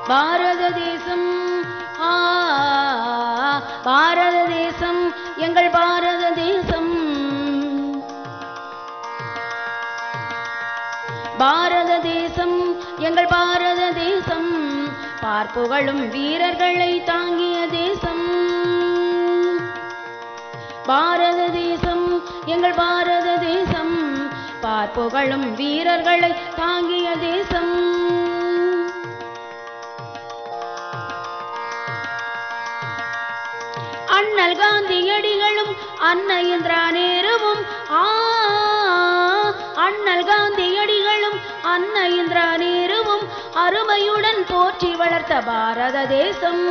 பாரத தேசம் ஆ பாரத தேசம் எங்கள் பாரத தேசம் பாரத தேசம் எங்கள் பாரத தேசம் பார்ப்புகழும் வீரர்களை தாங்கிய தேசம் பாரத தேசம் எங்கள் பாரத தேசம் பார்ப்புகழும் வீரர்களை தாங்கிய தேசம் அண்ணல் காந்தியடிகளும் அன்னையிந்திரா நேருவும் ஆ அண்ணல் காந்தியடிகளும் அன்னையிந்திரா நேருவும் அருமையுடன் போற்றி வளர்த்த பாரத தேசம்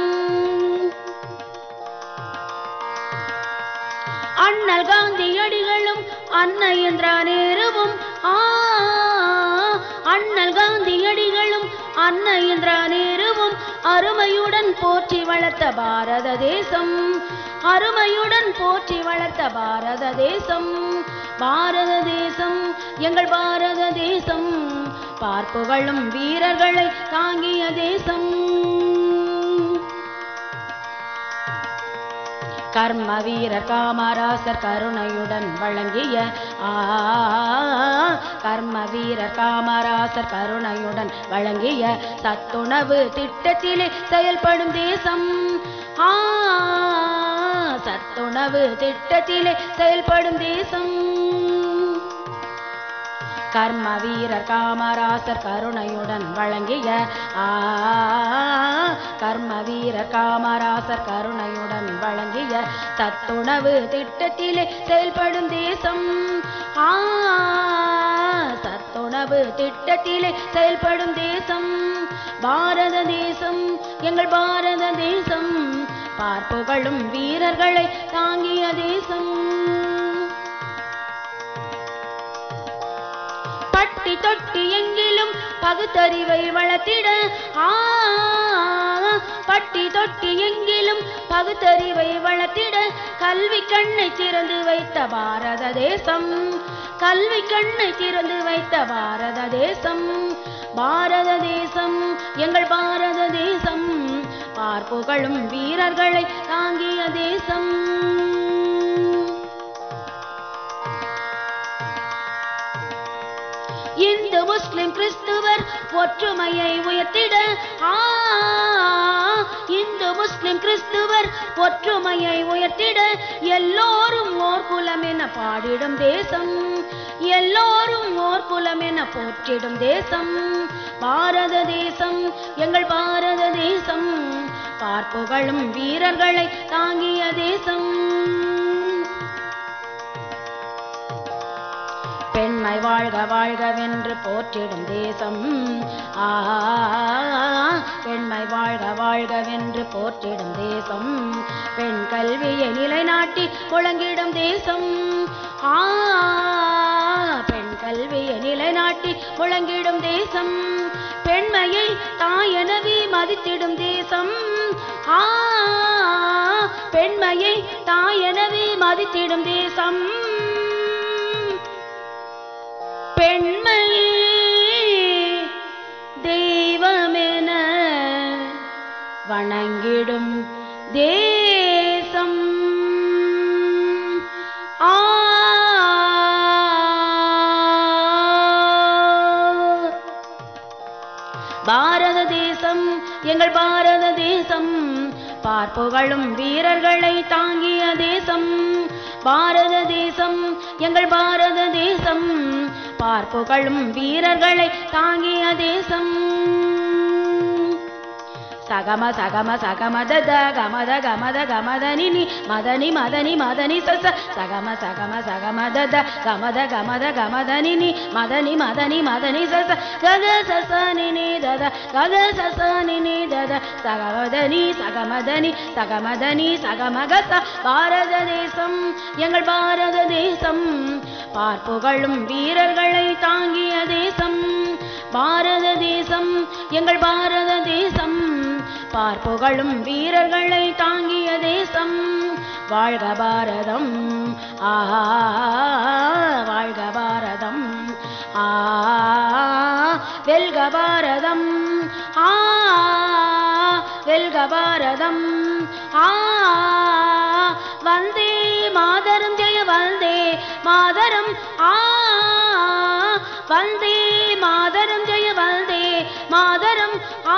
அண்ணல் காந்தியடிகளும் அன்னையிந்திரா நேருவும் ஆ அண்ணல் காந்தியடிகளும் அன்னையிந்திரா நேருவும் அருமையுடன் போற்றி வளர்த்த பாரத தேசம் அருமையுடன் போற்றி வளர்த்த பாரத தேசம் பாரத தேசம் எங்கள் பாரத தேசம் பார்ப்புகழும் வீரர்களை தாங்கிய தேசம் கர்ம வீரர் காமராசர் கருணையுடன் வழங்கிய ஆ கர்ம வீரர் காமராசர் கருணையுடன் வழங்கிய சத்துணவு திட்டத்திலே செயல்படும் தேசம் ஆ சத்துணவு திட்டத்திலே செயல்படும் தேசம் கர்ம வீரர் காமராசர் கருணையுடன் வழங்கிய ஆ கர்ம வீரர் காமராசர் கருணையுடன் வழங்கிய சத்துணவு திட்டத்திலே செயல்படும் தேசம் ஆ சத்துணவு திட்டத்திலே செயல்படும் தேசம் பாரத தேசம் எங்கள் பாரத தேசம் பார்ப்புகழும் வீரர்களை தாங்கிய தேசம் பட்டி தொட்டி எங்கிலும் பகுத்தறிவை வளர்த்திட ஆ பட்டி தொட்டி எங்கிலும் பகுத்தறிவை வளர்த்திட கல்வி கண்ணை திறந்து வைத்த பாரத தேசம் கல்வி கண்ணை திறந்து வைத்த பாரத தேசம் பாரத தேசம் எங்கள் பாரத தேசம் பார்ப்புகழும் வீரர்களை தாங்கிய தேசம் இந்து முஸ்லிம் கிறிஸ்துவர் ஒற்றுமையை உயர்த்திட ஆ இந்து முஸ்லிம் கிறிஸ்துவர் ஒற்றுமையை உயர்த்திட எல்லோரும் ஓர் குலம் என பாடிடும் தேசம் எல்லோரும் ஓர் குலம் என போற்றிடும் தேசம் பாரத தேசம் எங்கள் பாரத தேசம் பார்ப்புகழும் வீரர்களை தாங்கிய தேசம் பெண்மை வாழ்க வாழ்கவென்று போற்றிடும் தேசம் ஆ பெண்மை வாழ்க வாழ்கவென்று போற்றிடும் தேசம் பெண் கல்வியை நிலைநாட்டி முழங்கிடும் தேசம் ஆ பெண் கல்வியை நிலைநாட்டி முழங்கிடும் தேசம் பெண்மையை தாயெனவே மதித்திடும் தேசம் ஆ பெண்மையை தாயெனவே மதித்திடும் தேசம் பெண்மையே தெய்வமென வணங்கிடும் தேசம் ஆ பாரத தேசம் எங்கள் பாரத தேசம் பார்ப்புகழும் வீரர்களை தாங்கிய தேசம் பாரத தேசம் எங்கள் பாரத தேசம் பார்ப்புகழும் வீரர்களை தாங்கிய தேசம் சகம சகம சகம தத கமத கமத கமத நினி மதனி மதனி மதனி சச சகம சகம சகம தத கமத கமத கமத நினி மதனி மதனி மதனி சச கக சச நினி தத கக சச நினி தத சகமதனி சகமதனி சகமதனி சகமகச பாரத தேசம் எங்கள் பாரத தேசம் பார்ப்புகழும் வீரர்களை தாங்கிய தேசம் பாரத தேசம் எங்கள் பாரத தேசம் பார்ப்புகழும் வீரர்களை தாங்கிய தேசம் வாழ்க பாரதம் ஆ வாழ்க பாரதம் ஆ வெல்க பாரதம் ஆ வெல்க பாரதம் ஆ வந்தே மாதரம் ஜெய வந்தே மாதரம் ஆ வந்தே மாதரம் ஜெய வந்தே மாதரம் ஆ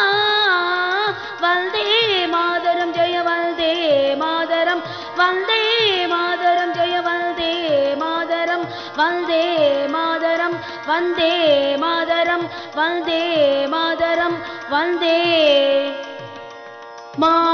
வந்தே மாதரம் ஜெய வந்தே மாதரம் வந்தே மாதரம் ஜெய வந்தே மாதரம் வந்தே மாதரம் வந்தே மாதரம் வந்தே மாதரம் வந்தே மா